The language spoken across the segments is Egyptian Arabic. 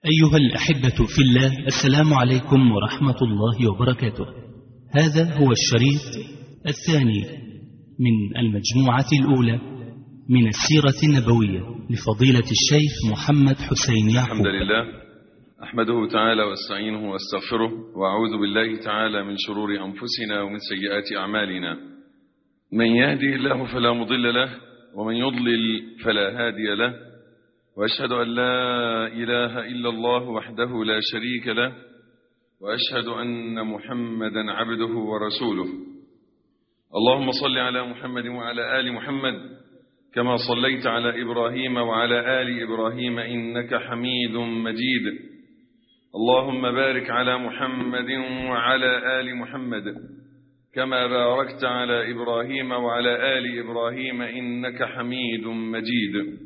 أيها الأحبة في الله السلام عليكم ورحمة الله وبركاته هذا هو الشريط الثاني من المجموعة الأولى من السيرة النبوية لفضيلة الشيخ محمد حسين الحمد يعقوب لله أحمده تعالى واستعينه واستغفره وأعوذ بالله تعالى من شرور أنفسنا ومن سيئات أعمالنا من يهدي الله فلا مضل له ومن يضلل فلا هادي له وأشهد أن لا إله إلا الله وحده لا شريك له وأشهد أن محمدا عبده ورسوله اللهم صل على محمد وعلى آل محمد كما صليت على إبراهيم وعلى آل إبراهيم إنك حميد مجيد اللهم بارك على محمد وعلى آل محمد كما باركت على إبراهيم وعلى آل إبراهيم إنك حميد مجيد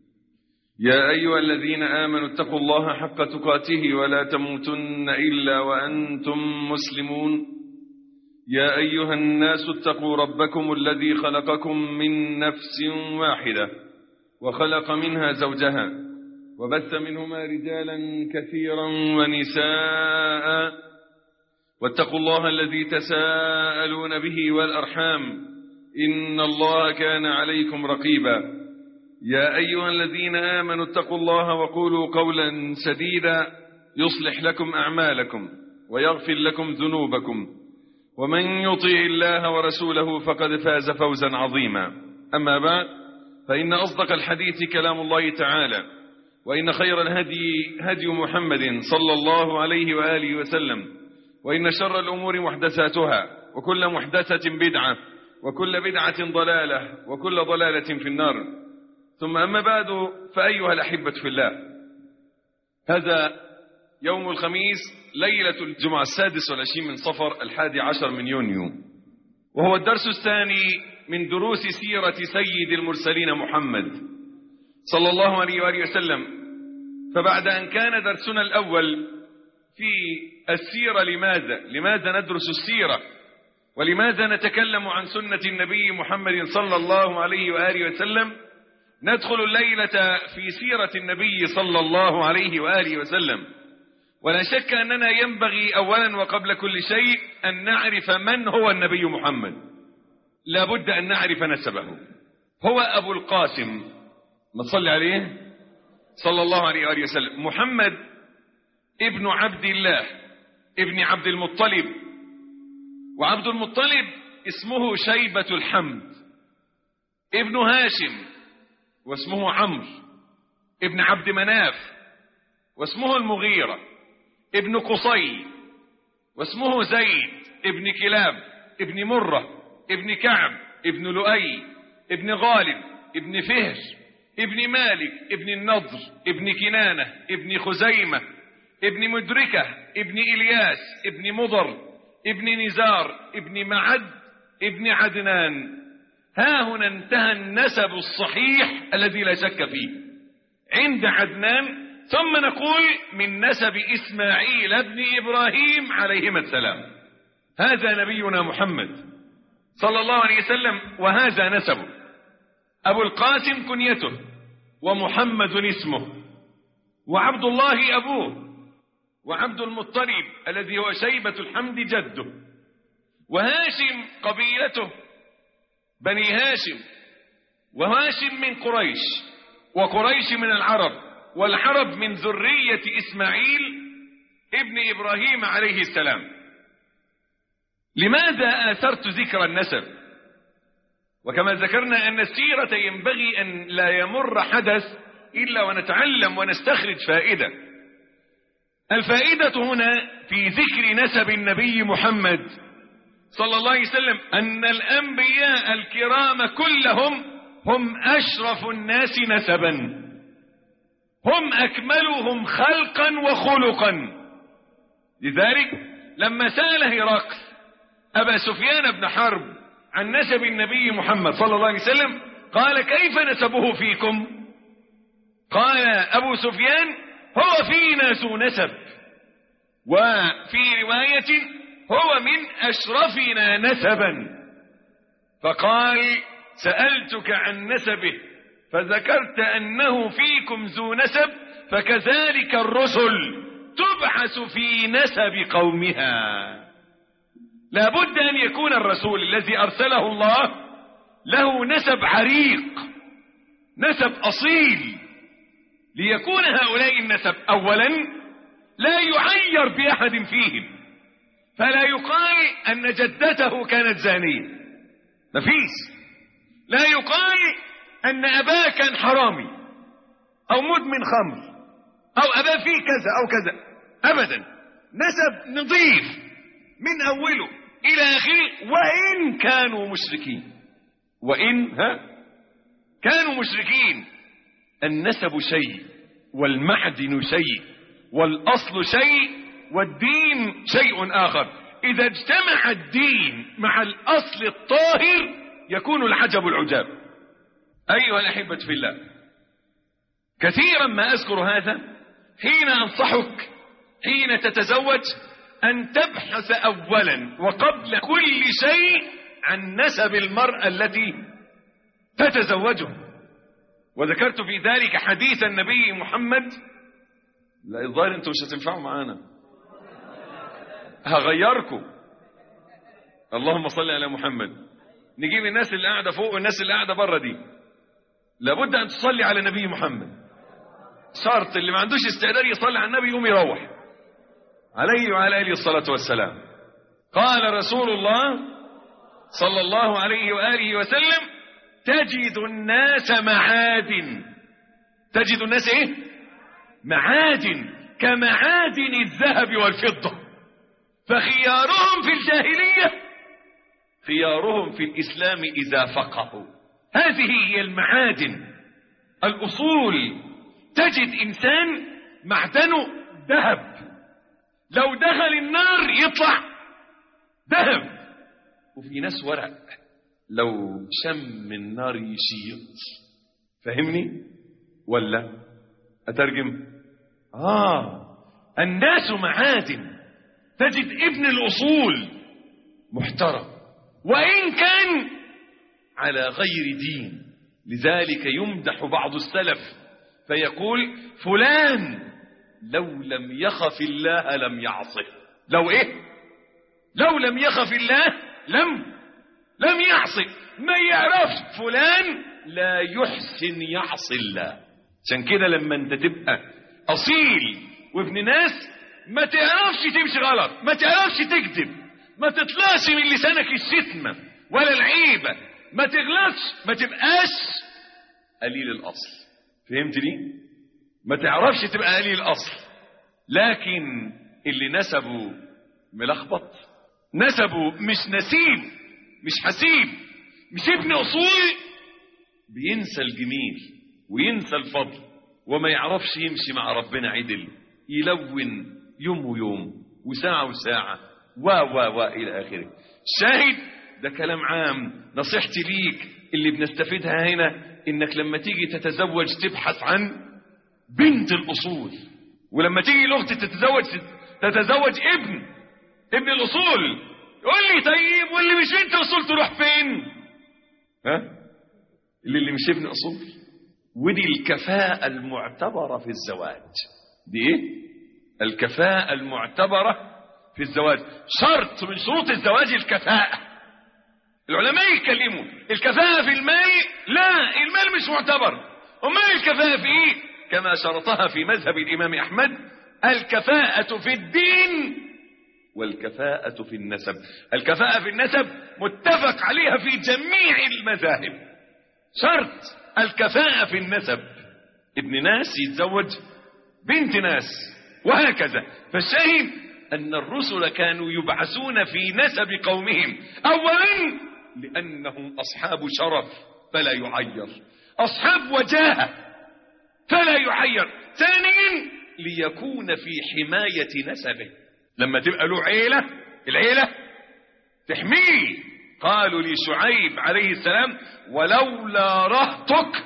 يا أيها الذين آمنوا اتقوا الله حق تقاته ولا تموتن إلا وأنتم مسلمون يا أيها الناس اتقوا ربكم الذي خلقكم من نفس واحدة وخلق منها زوجها وبث منهما رجالا كثيرا ونساء واتقوا الله الذي تساءلون به والأرحام إن الله كان عليكم رقيبا يا أيها الذين آمنوا اتقوا الله وقولوا قولا سديدا يصلح لكم أعمالكم ويغفر لكم ذنوبكم ومن يطيع الله ورسوله فقد فاز فوزا عظيما أما بعد فإن أصدق الحديث كلام الله تعالى وإن خير الهدي هدي محمد صلى الله عليه وآله وسلم وإن شر الأمور محدثاتها وكل محدثة بدعة وكل بدعة ضلالة وكل ضلالة في النار ثم أما بعد فأيها الأحبة في الله هذا يوم الخميس ليلة الجمعة السادس والعشرين من صفر الحادي عشر من يونيو وهو الدرس الثاني من دروس سيرة سيد المرسلين محمد صلى الله عليه وآله وسلم فبعد أن كان درسنا الأول في السيرة لماذا لماذا ندرس السيرة ولماذا نتكلم عن سنة النبي محمد صلى الله عليه وآله وسلم ندخل الليلة في سيرة النبي صلى الله عليه وآله وسلم ولا شك أننا ينبغي أولا وقبل كل شيء أن نعرف من هو النبي محمد لابد أن نعرف نسبه هو أبو القاسم ما تصلي عليه صلى الله عليه وآله وسلم محمد ابن عبد الله ابن عبد المطلب وعبد المطلب اسمه شيبة الحمد ابن هاشم واسمه عمرو ابن عبد مناف واسمه المغيرة ابن قصي واسمه زيد ابن كلاب ابن مرة ابن كعب ابن لؤي ابن غالب ابن فهر ابن مالك ابن النضر ابن كنانة ابن خزيمة ابن مدركة ابن إلياس ابن مضر ابن نزار ابن معد ابن عدنان ها هنا انتهى النسب الصحيح الذي لا شك فيه عند عدنان ثم نقول من نسب إسماعيل ابن إبراهيم عليهما السلام هذا نبينا محمد صلى الله عليه وسلم وهذا نسبه أبو القاسم كنيته ومحمد اسمه وعبد الله أبوه وعبد المطلب الذي هو شيبة الحمد جده وهاشم قبيلته بني هاشم وهاشم من قريش وقريش من العرب والعرب من ذرية إسماعيل ابن إبراهيم عليه السلام لماذا آثرت ذكر النسب وكما ذكرنا أن السيرة ينبغي أن لا يمر حدث إلا ونتعلم ونستخرج فائدة الفائدة هنا في ذكر نسب النبي محمد صلى الله عليه وسلم أن الأنبياء الكرام كلهم هم أشرف الناس نسبا هم أكملهم خلقا وخلقا لذلك لما سأل هرقل أبا سفيان بن حرب عن نسب النبي محمد صلى الله عليه وسلم قال كيف نسبه فيكم قال أبو سفيان هو فينا ذو نسب وفي رواية هو من أشرفنا نسبا فقال سألتك عن نسبه فذكرت أنه فيكم ذو نسب فكذلك الرسل تبعث في نسب قومها لابد أن يكون الرسول الذي أرسله الله له نسب عريق نسب أصيل ليكون هؤلاء النسب أولا لا يعير بأحد فيهم فلا يقال أن جدته كانت زانية مفيش لا يقال أن أباه كان حرامي أو مدمن خمر أو أباه فيه كذا أو كذا أبدا نسب نظيف من أوله إلى آخره وإن كانوا مشركين وإن ها كانوا مشركين النسب شيء والمعدن شيء والأصل شيء والدين شيء آخر إذا اجتمع الدين مع الأصل الطاهر يكون العجب العجاب أيها الأحبة في الله كثيرا ما أذكر هذا حين أنصحك حين تتزوج أن تبحث أولا وقبل كل شيء عن نسب المرأة التي تتزوجها وذكرت في ذلك حديث النبي محمد لا الظاهر انتم مش هتنفعوا معانا هغيركم اللهم صل على محمد نجيب الناس اللي قاعده فوق والناس اللي قاعده بره دي لابد ان تصلي على النبي محمد شرط اللي ما عندوش استعداد يصلي على النبي يقوم يروح عليه وعلى اله الصلاه والسلام قال رسول الله صلى الله عليه واله وسلم تجد الناس معادن تجد الناس ايه معادن كمعادن الذهب والفضة فخيارهم في الجاهلية خيارهم في الإسلام إذا فقهوا هذه هي المعادن الأصول تجد إنسان معدنه ذهب لو دخل النار يطلع ذهب وفي ناس ورق لو شم النار يشيط فهمني ولا أترجم آه الناس معادن تجد ابن الأصول محترم وإن كان على غير دين لذلك يمدح بعض السلف فيقول فلان لو لم يخف الله لم يعصه لو ايه لو لم يخف الله لم لم يعصي ما يعرفش فلان لا يحسن يعصي الله عشان كده لما انت تبقى اصيل وابن ناس ما تعرفش تمشي غلط ما تعرفش تكذب ما تطلعش من لسانك الشتمه ولا العيبه ما تغلطش ما تبقاش قليل الاصل فهمت لي ما تعرفش تبقى قليل الاصل لكن اللي نسبه ملخبط نسبه مش نسيب مش حسيب مش ابن اصول بينسى الجميل وينسى الفضل وما يعرفش يمشي مع ربنا عدل يلون يوم ويوم وساعة وساعة و و و إلى آخره شاهد ده كلام عام نصيحتي ليك اللي بنستفيدها هنا إنك لما تيجي تتزوج تبحث عن بنت الأصول ولما تيجي الأخت تتزوج تتزوج ابن ابن الأصول يقول لي طيب واللي مش بنت أصول تروح فين ها اللي, اللي مش ابن أصول ودي الكفاءة المعتبرة في الزواج دي ايه الكفاءة المعتبرة في الزواج شرط من شروط الزواج الكفاءة العلماء يتكلموا الكفاءة في المال لا المال مش معتبر امال الكفاءة في ايه كما شرطها في مذهب الامام احمد الكفاءة في الدين والكفاءة في النسب الكفاءة في النسب متفق عليها في جميع المذاهب شرط الكفاءة في النسب ابن ناس يتزوج بنت ناس وهكذا فالشاهد أن الرسل كانوا يبعثون في نسب قومهم أولا لأنهم أصحاب شرف فلا يعير أصحاب وجاهة فلا يعير ثانيا ليكون في حماية نسبه لما تبقى له عيلة العيلة تحميه قالوا لشعيب عليه السلام ولولا رهطك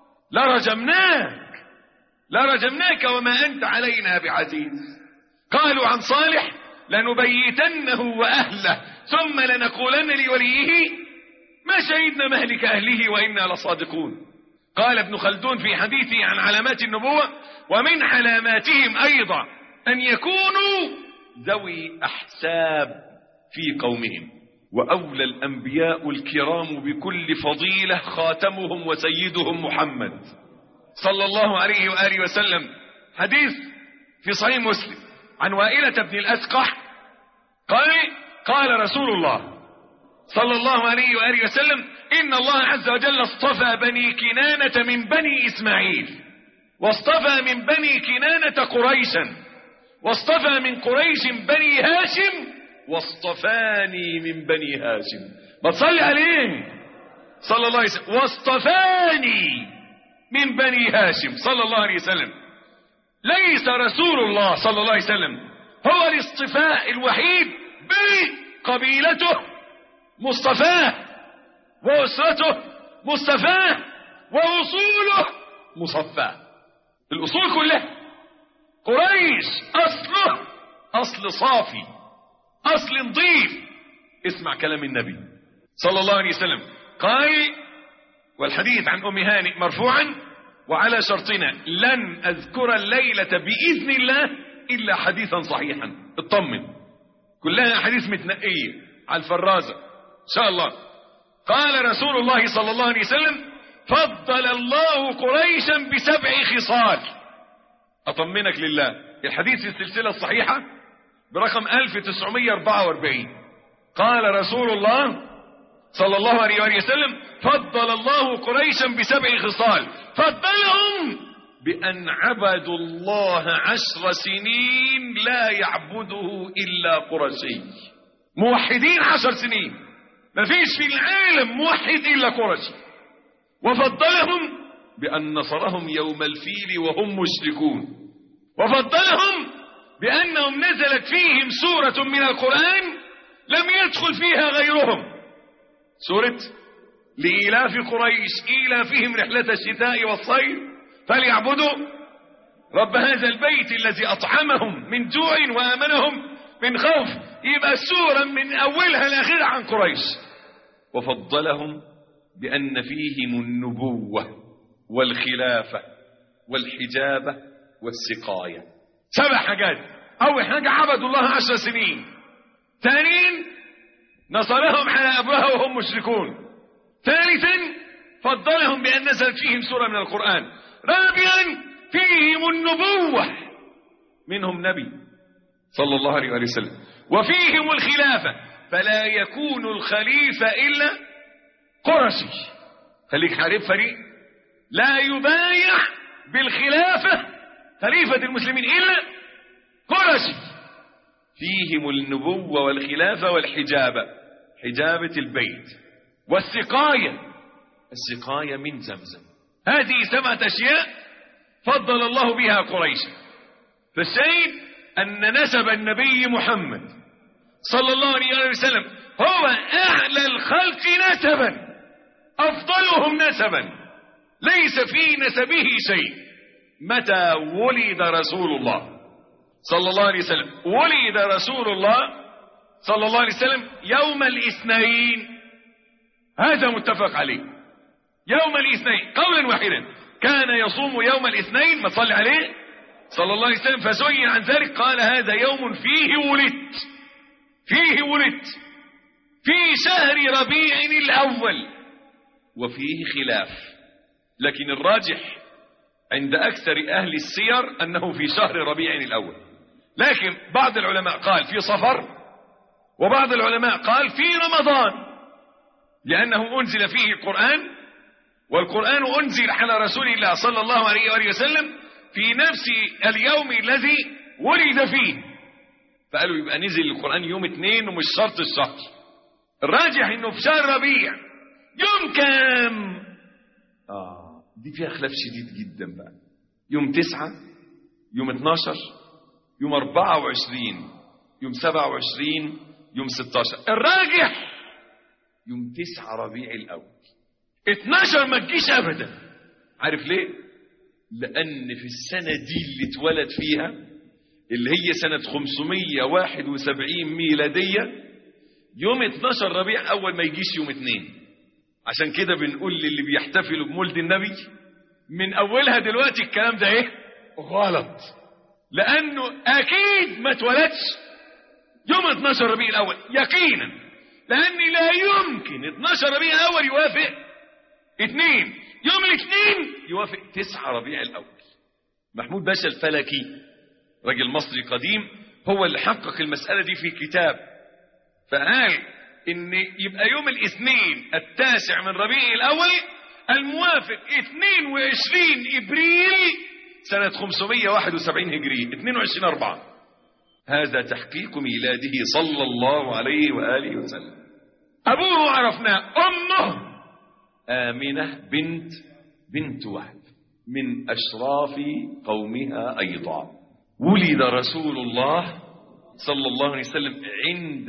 لرجمناك لرجمناك وما أنت علينا بعزيز قالوا عن صالح لنبيتنه وأهله ثم لنقولن لوليه ما شهدنا مهلك أهله وإنا لصادقون قال ابن خلدون في حديثه عن علامات النبوة ومن علاماتهم أيضا أن يكونوا ذوي أحساب في قومهم وأولى الأنبياء الكرام بكل فضيلة خاتمهم وسيدهم محمد صلى الله عليه وآله وسلم حديث في صحيح مسلم عن وائلة بن الأسقح قال قال رسول الله صلى الله عليه وآله وسلم إن الله عز وجل اصطفى بني كنانة من بني إسماعيل واصطفى من بني كنانة قريشا واصطفى من قريش بني هاشم واصطفاني من بني هاشم ما تصلي عليه صلى الله عليه وسلم واصطفاني من بني هاشم صلى الله عليه وسلم ليس رسول الله صلى الله عليه وسلم هو الاصطفاء الوحيد بقبيلته مصطفاه وأسرته مصطفاه وأصوله مصفاه الأصول كلها قريش أصله أصل صافي أصل نظيف اسمع كلام النبي صلى الله عليه وسلم قال والحديث عن أم هانئ مرفوعا وعلى شرطنا لن أذكر الليلة بإذن الله إلا حديثا صحيحا اطمن كلها حديث متنقية على الفرازة إن شاء الله قال رسول الله صلى الله عليه وسلم فضل الله قريشا بسبع خصال أطمنك لله الحديث في السلسلة الصحيحة برقم 1944 قال رسول الله صلى الله عليه وآله وسلم فضل الله قريشا بسبع خصال فضلهم بأن عبدوا الله عشر سنين لا يعبده إلا قرشي موحدين عشر سنين ما فيش في العالم موحد إلا قرشي وفضلهم بأن نصرهم يوم الفيل وهم مشركون وفضلهم بأنهم نزلت فيهم سورة من القرآن لم يدخل فيها غيرهم سورة لإيلاف قريش إيلافهم رحلة الشتاء والصيف فليعبدوا رب هذا البيت الذي أطعمهم من جوع وآمنهم من خوف يبقى السورة من أولها لآخرها عن قريش وفضلهم بأن فيهم النبوة والخلافة والحجابة والسقاية سبع حاجات أول حاجة عبدوا الله عشر سنين ثانيا نصرهم على أبوها وهم مشركون ثالثا فضلهم بأن نزلت فيهم سورة من القرآن رابعا فيهم النبوة منهم نبي صلى الله عليه وسلم وفيهم الخلافة فلا يكون الخليفة إلا قرشي خليك عارف فريق لا يبايع بالخلافة خليفة المسلمين إلا قرشي فيهم النبوة والخلافة والحجابة حجابة البيت والسقاية السقاية من زمزم هذه سبعة أشياء فضل الله بها قريشا فالشيء أن نسب النبي محمد صلى الله عليه وسلم هو أعلى الخلق نسبا أفضلهم نسبا ليس في نسبه شيء متى ولد رسول الله صلى الله عليه وسلم ولد رسول الله صلى الله عليه وسلم يوم الاثنين هذا متفق عليه يوم الاثنين قولا واحدا كان يصوم يوم الاثنين ما صلى عليه صلى الله عليه وسلم فسئل عن ذلك قال هذا يوم فيه ولدت فيه ولدت في شهر ربيع الأول وفيه خلاف لكن الراجح عند أكثر أهل السير أنه في شهر ربيع الأول لكن بعض العلماء قال في صفر وبعض العلماء قال في رمضان لأنه أنزل فيه القرآن والقرآن أنزل على رسول الله صلى الله عليه وآله وسلم في نفس اليوم الذي ولد فيه فقالوا يبقى نزل القرآن يوم اثنين ومش شرط الشهر الراجح انه في شهر ربيع يوم كام اه دي فيها خلاف شديد جدا بقى يوم تسعة يوم 12 يوم 24 يوم 27 يوم 16 الراجح يوم 9 ربيع الاول 12 ما تجيش ابدا عارف ليه لان في السنه دي اللي اتولد فيها اللي هي سنه 571 ميلاديه يوم 12 ربيع اول ما يجيش يوم اثنين عشان كده بنقول للي بيحتفلوا بمولد النبي من اولها دلوقتي الكلام ده ايه غلط لانه اكيد ما اتولدش يوم 12 ربيع الاول يقينا لان لا يمكن 12 ربيع الاول يوافق اثنين يوم الاثنين يوافق 9 ربيع الاول محمود باشا الفلكي راجل مصري قديم هو اللي حقق المسألة دي في كتاب فقال ان يبقى يوم الاثنين التاسع من ربيع الاول الموافق 22 ابريل سنة 571 هجري 22 4 هذا تحقيق ميلاده صلى الله عليه وآله وسلم أبوه عرفناه أمه آمنة بنت بنت وهب من أشراف قومها أيضا ولد رسول الله صلى الله عليه وسلم عند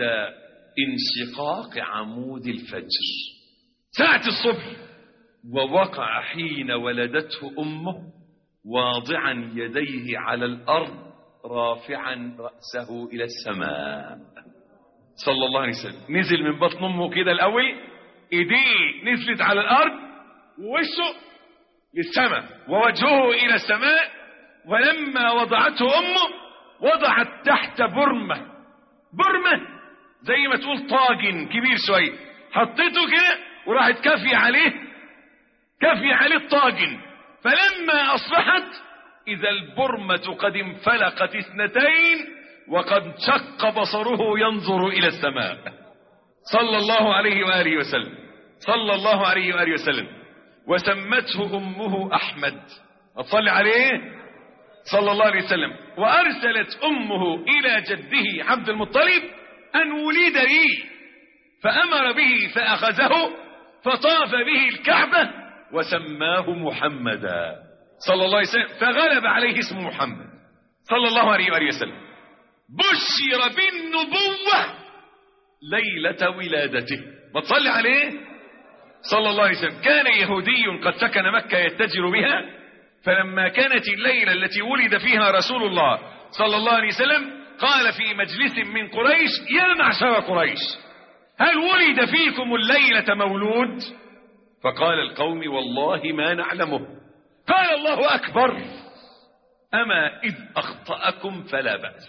انشقاق عمود الفجر ساعة الصبح ووقع حين ولدته أمه واضعا يديه على الأرض رافعا رأسه إلى السماء صلى الله عليه وسلم نزل من بطن أمه كده الأول إيديه نزلت على الأرض ووشه للسماء ووجهه إلى السماء ولما وضعته أمه وضعت تحت برمة برمة زي ما تقول طاجن كبير شوية حطيته كده وراحت كافية عليه كافية عليه الطاجن فلما أصبحت إذا البرمة قد انفلقت اثنتين وقد شق بصره ينظر إلى السماء صلى الله عليه وآله وسلم صلى الله عليه وآله وسلم وسمته أمه أحمد أصلي عليه صلى الله عليه وسلم وأرسلت أمه إلى جده عبد المطلب أن ولد لي فأمر به فأخذه فطاف به الكعبة وسماه محمدا صلى الله عليه وسلم فغلب عليه اسم محمد صلى الله عليه وآله وسلم بشر بالنبوة ليلة ولادته بتصلي عليه صلى الله عليه وسلم كان يهودي قد سكن مكة يتجر بها فلما كانت الليلة التي ولد فيها رسول الله صلى الله عليه وسلم قال في مجلس من قريش يا معشر قريش هل ولد فيكم الليلة مولود فقال القوم والله ما نعلمه قال الله أكبر أما إذ أخطأكم فلا بأس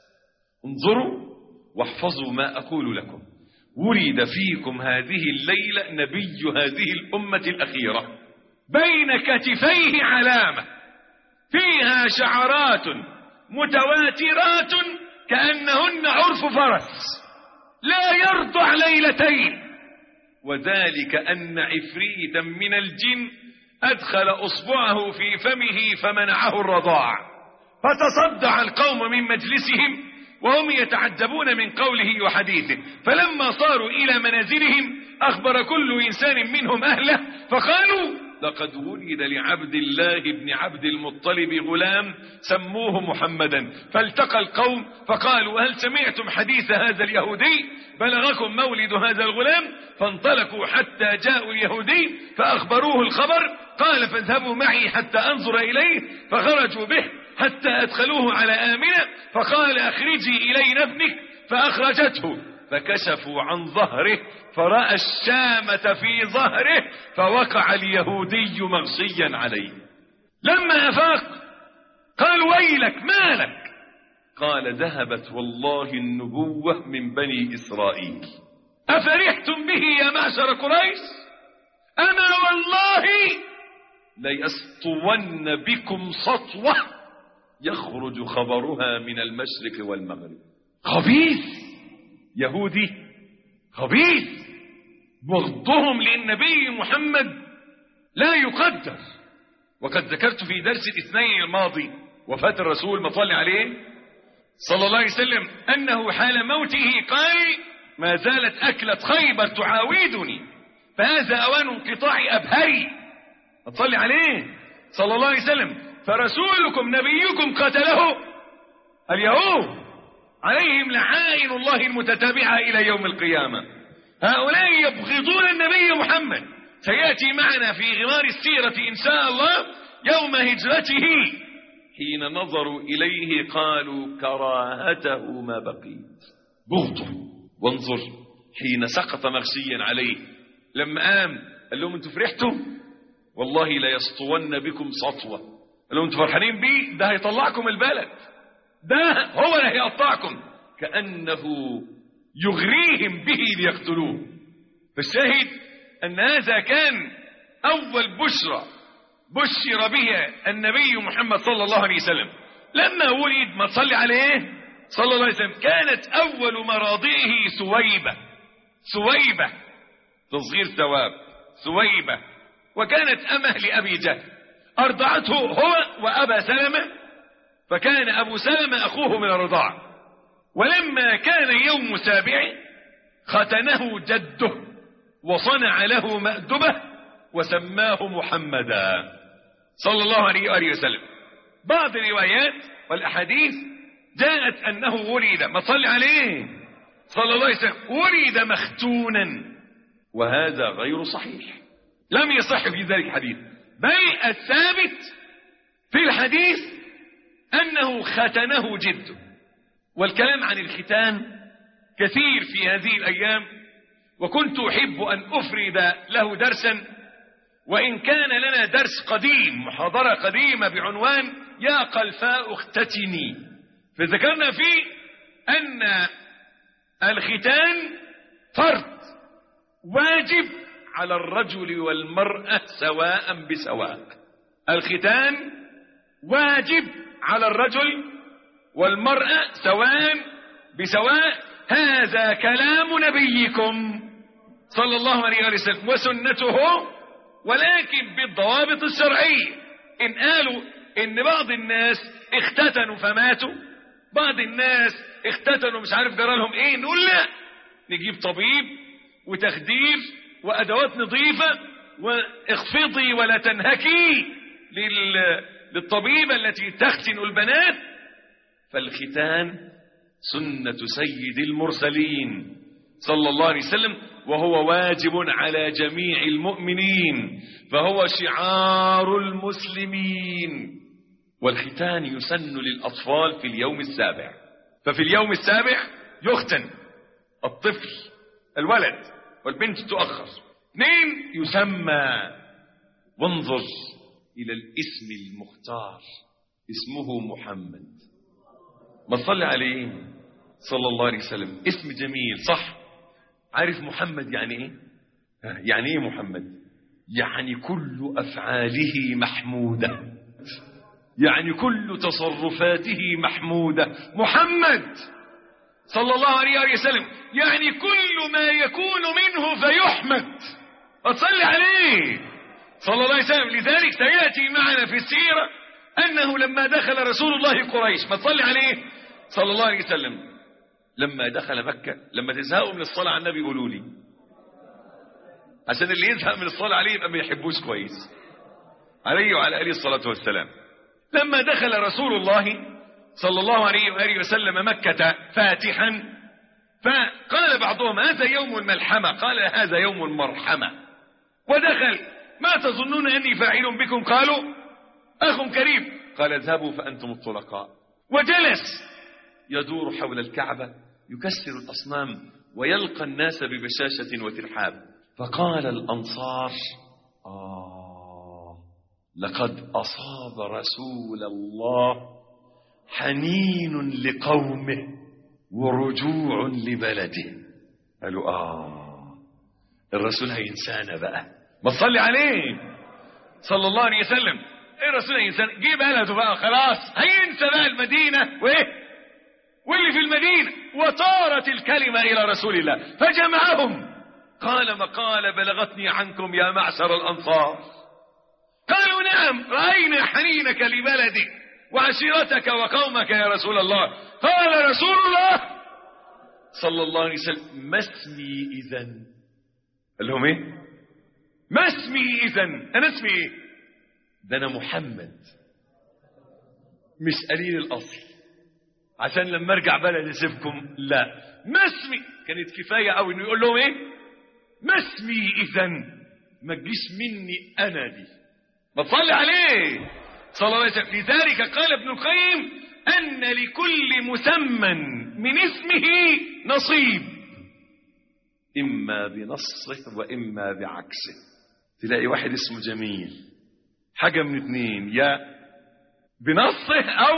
انظروا واحفظوا ما أقول لكم ولد فيكم هذه الليلة نبي هذه الأمة الأخيرة بين كتفيه علامة فيها شعرات متواترات كأنهن عرف فرس لا يرضع ليلتين وذلك أن عفريتا من الجن أدخل أصبعه في فمه فمنعه الرضاع فتصدع القوم من مجلسهم وهم يتعجبون من قوله وحديثه فلما صاروا إلى منازلهم أخبر كل إنسان منهم أهله فقالوا لقد ولد لعبد الله بن عبد المطلب غلام سموه محمدا فالتقى القوم فقالوا هل سمعتم حديث هذا اليهودي بلغكم مولد هذا الغلام فانطلقوا حتى جاءوا اليهودي فأخبروه الخبر قال فاذهبوا معي حتى أنظر إليه فخرجوا به حتى أدخلوه على آمنة فقال أخرجي إلينا ابنك فأخرجته فكشفوا عن ظهره فرأى الشامة في ظهره فوقع اليهودي مغشيا عليه لما أفاق قال ويلك مالك قال ذهبت والله النبوة من بني إسرائيل أفرحتم به يا معشر قريش أنا والله ليسطون بكم سطوة يخرج خبرها من المشرق والمغرب خبيث يهودي خبيث بغضهم للنبي محمد لا يقدر وقد ذكرت في درس الاثنين الماضي وفاة الرسول ما صلى عليه صلى الله عليه وسلم أنه حال موته قال ما زالت أكلة خيبر تعاودني فهذا أوان انقطاع أبهري تصلي عليه صلى الله عليه وسلم فرسولكم نبيكم قتله اليهود عليهم لعائن الله المتتابعة إلى يوم القيامة هؤلاء يبغضون النبي محمد سيأتي معنا في غمار السيرة إن شاء الله يوم هجرته حين نظروا إليه قالوا كراهته ما بقيت بغضه وانظر حين سقط مغشيا عليه لما قام قال لهم انتوا فرحتوا والله ليسطون بكم سطوة قال لهم انتوا فرحانين بيه ده هيطلعكم البلد ده هو اللي هيقطعكم كأنه يغريهم به ليقتلوه فالشاهد أن هذا كان أول بشرى بشر بها النبي محمد صلى الله عليه وسلم لما ولد ما تصلي عليه صلى الله عليه وسلم كانت أول مراضعه سويبة سويبة تصغير ثواب سويبة وكانت أمه لأبي جهل أرضعته هو وأبا سلمة فكان أبو سلمة أخوه من الرضاعة ولما كان يوم سابع ختنه جده وصنع له مأدبة وسماه محمدا صلى الله عليه وآله وسلم بعض الروايات والأحاديث جاءت أنه ولد ما صلي عليه صلى الله عليه وسلم ولد مختونا وهذا غير صحيح لم يصح في ذلك حديث بل الثابت في الحديث أنه ختنه جده والكلام عن الختان كثير في هذه الأيام وكنت أحب أن أفرد له درسا وإن كان لنا درس قديم محاضرة قديمة بعنوان يا قلفاء اختتني فذكرنا فيه أن الختان فرض واجب على الرجل والمرأة سواء بسواء الختان واجب على الرجل والمرأة سواء بسواء هذا كلام نبيكم صلى الله عليه وسلم وسنته ولكن بالضوابط الشرعية إن قالوا إن بعض الناس اختتنوا فماتوا بعض الناس اختتنوا مش عارف جرى لهم ايه نقول لا نجيب طبيب وتخدير وادوات نظيفة واخفضي ولا تنهكي لل... للطبيبة التي تختن البنات فالختان سنة سيد المرسلين صلى الله عليه وسلم وهو واجب على جميع المؤمنين فهو شعار المسلمين والختان يسن للأطفال في اليوم السابع ففي اليوم السابع يختن الطفل الولد والبنت تؤخر اثنين يسمى وانظر إلى الاسم المختار اسمه محمد ما صلى عليه صلى الله عليه وسلم اسم جميل صح عارف محمد يعني ايه يعني ايه محمد يعني كل افعاله محموده يعني كل تصرفاته محمودة محمد صلى الله عليه وسلم يعني كل ما يكون منه فيحمد فصل عليه صلى الله عليه وسلم لذلك سيأتي معنا في السيرة أنه لما دخل رسول الله قريش ما تصلي عليه صلى الله عليه وسلم لما دخل مكة لما تزهقوا من الصلاة على النبي قولوا لي عشان اللي يزهق من الصلاة عليه يبقى ما يحبوش كويس عليه وعلى آله الصلاة والسلام لما دخل رسول الله صلى الله عليه وآله وسلم مكة فاتحا فقال بعضهم هذا يوم الملحمة قال هذا يوم المرحمة ودخل ما تظنون أني فاعل بكم قالوا أخ كريم قال اذهبوا فأنتم الطلقاء وجلس يدور حول الكعبة يكسر الأصنام ويلقى الناس ببشاشة وترحاب فقال الأنصار آه لقد أصاب رسول الله حنين لقومه ورجوع لبلده قالوا آه الرسول هينسانا بقى ما تصلي عليه صلى الله عليه وسلم ايه الرسول هينسانا جه بلده بقى خلاص هينسى بقى المدينة وايه واللي في المدينة وطارت الكلمة إلى رسول الله فجمعهم قال مقال بلغتني عنكم يا معشر الأنصار قالوا نعم رأينا حنينك لبلدك وعشيرتك وقومك يا رسول الله قال رسول الله صلى الله عليه وسلم ما اسمي إذا قال لهم ايه ما اسمي إذا أنا اسمي ايه ده أنا محمد مش قليل الأصل عشان لما ارجع بلد اسيبكم لا ما اسمي كانت كفايه قوي انه يقول لهم ايه ما اسمي اذا ما تجيش مني انا دي ما تصلي عليه صلى الله عليه وسلم لذلك قال ابن القيم ان لكل مسمى من اسمه نصيب اما بنصه واما بعكسه تلاقي واحد اسمه جميل حاجة من اتنين يا بنصه أو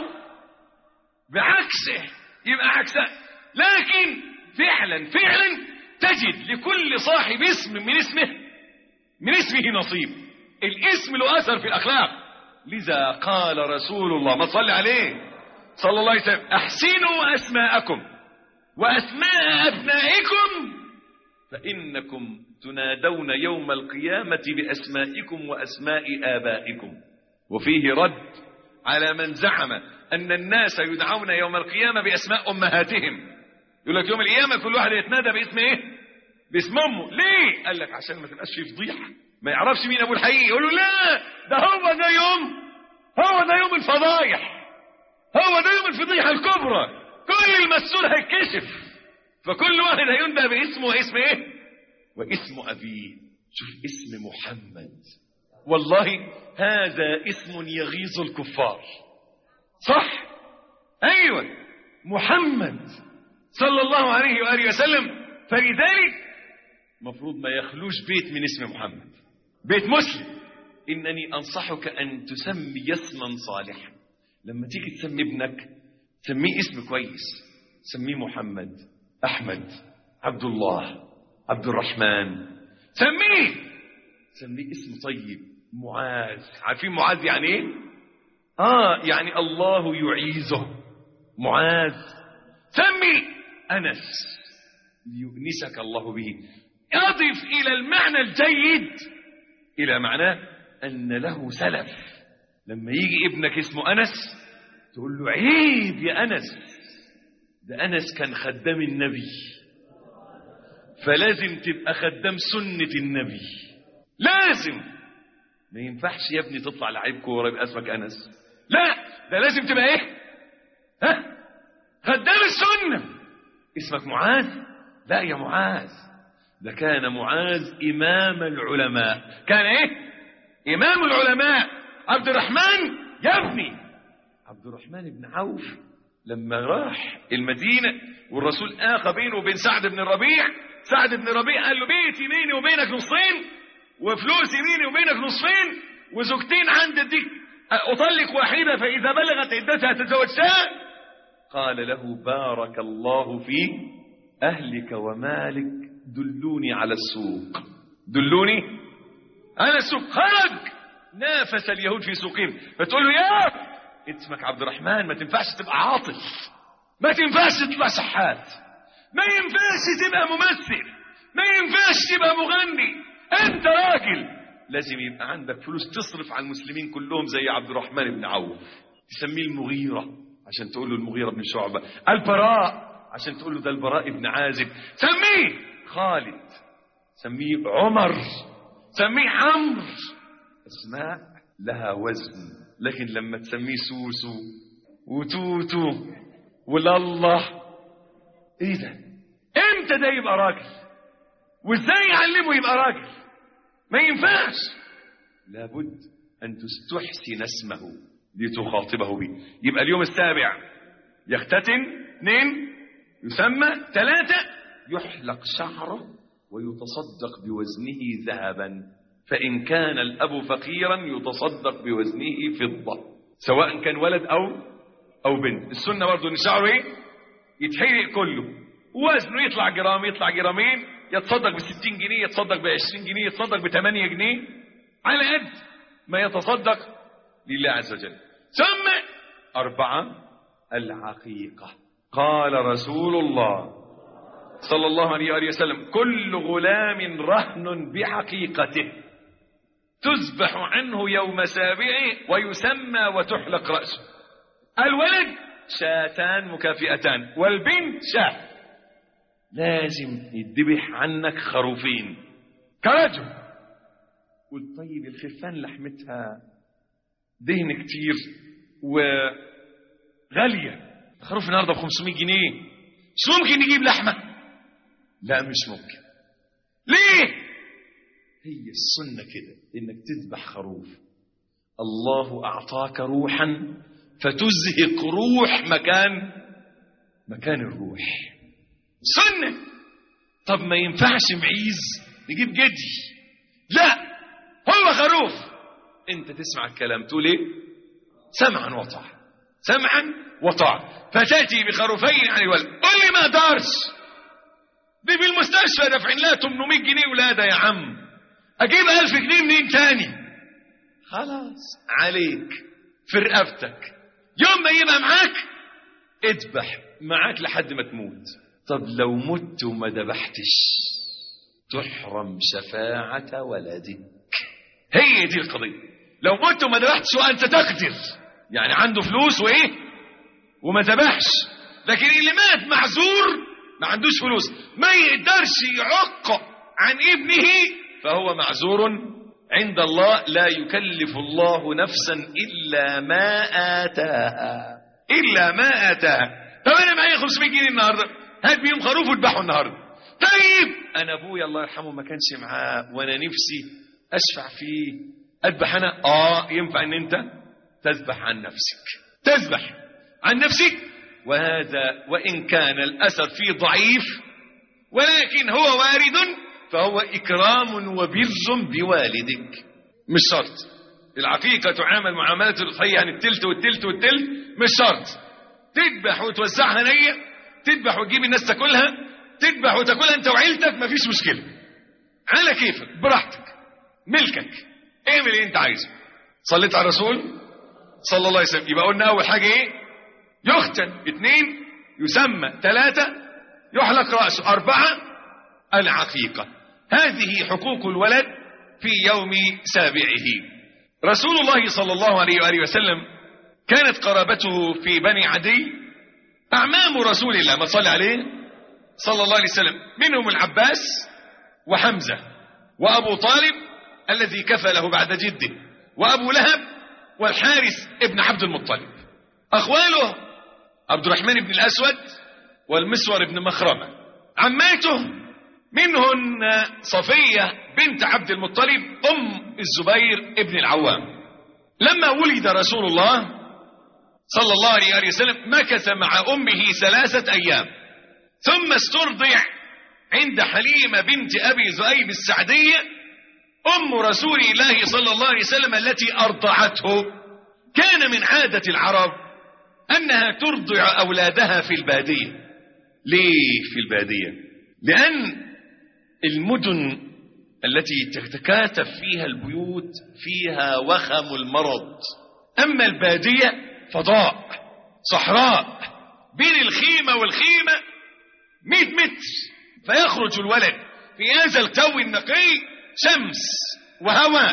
بعكسه يبقى عكسه لكن فعلا فعلا تجد لكل صاحب اسم من اسمه من اسمه نصيب الاسم له أثر في الأخلاق لذا قال رسول الله ما تصلي عليه صلى الله عليه وسلم أحسنوا أسماءكم وأسماء أبنائكم فإنكم تنادون يوم القيامة بأسمائكم وأسماء آبائكم وفيه رد على من زعم أن الناس يدعون يوم القيامة بأسماء أمهاتهم يقول لك يوم القيامة كل واحد يتنادى باسم إيه؟ باسم أمه ليه؟ قال لك عشان ما تبقاش في فضيحة ما يعرفش مين أبوه الحقيقي يقول له لا ده هو ده يوم هو ده يوم الفضايح هو ده يوم الفضيحة الكبرى كل المسؤول هيتكشف فكل واحد هيندى باسمه واسم ايه واسم ابيه شوف اسم محمد والله هذا اسم يغيظ الكفار صح ايوه محمد صلى الله عليه واله وسلم فلذلك مفروض ما يخلوش بيت من اسم محمد بيت مسلم انني انصحك ان تسمي اسما صالحا لما تيجي تسمي ابنك سميه اسم كويس سميه محمد احمد عبد الله عبد الرحمن سميه سميه اسم طيب معاذ عارفين معاذ يعني ايه اه يعني الله يعيذه معاذ سمي انس ليؤنسك الله به اضف الى المعنى الجيد الى معناه ان له سلف لما يجي ابنك اسمه انس تقول له عيب يا انس ده انس كان خدام النبي فلازم تبقى خدام سنة النبي لازم ما ينفعش يا ابني تطلع لعيب كوره يبقى اسمك انس لا ده لازم تبقى ايه ها خدام السنة اسمك معاذ لا يا معاذ ده كان معاذ امام العلماء كان ايه امام العلماء عبد الرحمن يا ابني عبد الرحمن بن عوف لما راح المدينة والرسول آخى بينه وبين سعد بن الربيع سعد بن الربيع قال له بيتي بيني وبينك نصين وفلوسي بيني وبينك نصين وزوجتين عندي اديك أطلق واحدة فإذا بلغت عدتها تزوجتها قال له بارك الله في أهلك ومالك دلوني على السوق دلوني على السوق خرج نافس اليهود في سوقهم فتقول له يا اسمك عبد الرحمن ما تنفعش تبقى عاطل ما تنفعش تبقى شحات ما ينفعش تبقى ممثل ما ينفعش تبقى مغني انت راجل لازم يبقى عندك فلوس تصرف على المسلمين كلهم زي عبد الرحمن بن عوف تسميه المغيرة عشان تقول له المغيرة بن شعبة البراء عشان تقول له ده البراء بن عازب سميه خالد سميه عمر سميه عمرو اسماء لها وزن لكن لما تسميه سوسو وتوتو ولله ايه ده امتى ده يبقى راجل وازاي يعلمه يبقى راجل ما ينفعش لابد ان تستحسن اسمه لتخاطبه به يبقى اليوم السابع يختتن اثنين يسمى ثلاثة يحلق شعره ويتصدق بوزنه ذهبا فإن كان الأب فقيرا يتصدق بوزنه فضة سواء كان ولد أو أو بنت السنة برضه إن شعره إيه يتحرق كله وزنه يطلع جرام يطلع جرامين يتصدق ب 60 جنيه يتصدق ب 20 جنيه يتصدق ب 8 جنيه على قد ما يتصدق لله عز وجل ثم أربعة العقيقة قال رسول الله صلى الله عليه وآله وسلم كل غلام رهن بحقيقته تذبح عنه يوم سابعه ويسمى وتحلق رأسه الولد شاتان مكافئتان والبنت شاه لازم يذبح عنك خروفين كرجل قلت طيب الخرفان لحمتها دهن كتير وغالية الخروف النهارده ب 500 جنيه مش ممكن نجيب لحمة لا مش ممكن ليه هي السنة كده انك تذبح خروف الله اعطاك روحا فتزهق روح مكان مكان الروح سنة طب ما ينفعش معيز نجيب جدي لا هو خروف انت تسمع الكلام تقول ايه سمعا وطاعة سمعا وطاعة فتأتي بخروفين عن الولد قول لي ما دارش دي بالمستشفى دافعين لها 800 جنيه ولادة يا عم اجيب 1000 جنيه منين تاني خلاص عليك في رقبتك يوم ما يبقى معاك اذبح معاك لحد ما تموت طب لو مت وما ذبحتش تحرم شفاعة ولدك هي دي القضية لو مت وما ذبحتش وأنت تقدر يعني عنده فلوس وإيه وما ذبحش لكن اللي مات معذور ما عندوش فلوس ما يقدرش يعق عن ابنه فهو معذور عند الله لا يكلف الله نفسا إلا ما آتاها إلا ما آتاها طب أنا معايا 500 جنيه النهاردة هات بيهم خروف واذبحه النهاردة طيب أنا أبويا الله يرحمه ما كانش معاه وأنا نفسي أشفع فيه أذبح أنا آه ينفع أن أنت تذبح عن نفسك تذبح عن نفسك وهذا وإن كان الأثر فيه ضعيف ولكن هو وارد فهو إكرام وبر بوالدك مش شرط العقيقة تعامل معاملة الأضحية يعني التلت والتلت والتلت مش شرط تذبح وتوزعها نية تذبح وتجيب الناس تاكلها تذبح وتاكلها انت وعيلتك مفيش مشكلة على كيفك براحتك ملكك اعمل اللي انت عايزه صليت على الرسول صلى الله عليه وسلم يبقى قلنا اول حاجة ايه يختن اثنين يسمى ثلاثة يحلق رأسه أربعة العقيقة هذه حقوق الولد في يوم سابعه رسول الله صلى الله عليه وآله وسلم كانت قرابته في بني عدي أعمام رسول الله ما صلى عليه صلى الله عليه وسلم منهم العباس وحمزة وأبو طالب الذي كفله بعد جده وأبو لهب والحارث ابن عبد المطلب أخواله عبد الرحمن بن الأسود والمسور بن مخرمة عماته منهن صفية بنت عبد المطلب أم الزبير ابن العوام لما ولد رسول الله صلى الله عليه وسلم مكث مع أمه ثلاثة أيام ثم استرضع عند حليمة بنت أبي ذؤيب السعدية أم رسول الله صلى الله عليه وسلم التي أرضعته كان من عادة العرب أنها ترضع أولادها في البادية ليه في البادية لأن المدن التي تتكاتف فيها البيوت فيها وخم المرض أما البادية فضاء صحراء بين الخيمة والخيمة مئة متر فيخرج الولد في هذا الجو النقي شمس وهواء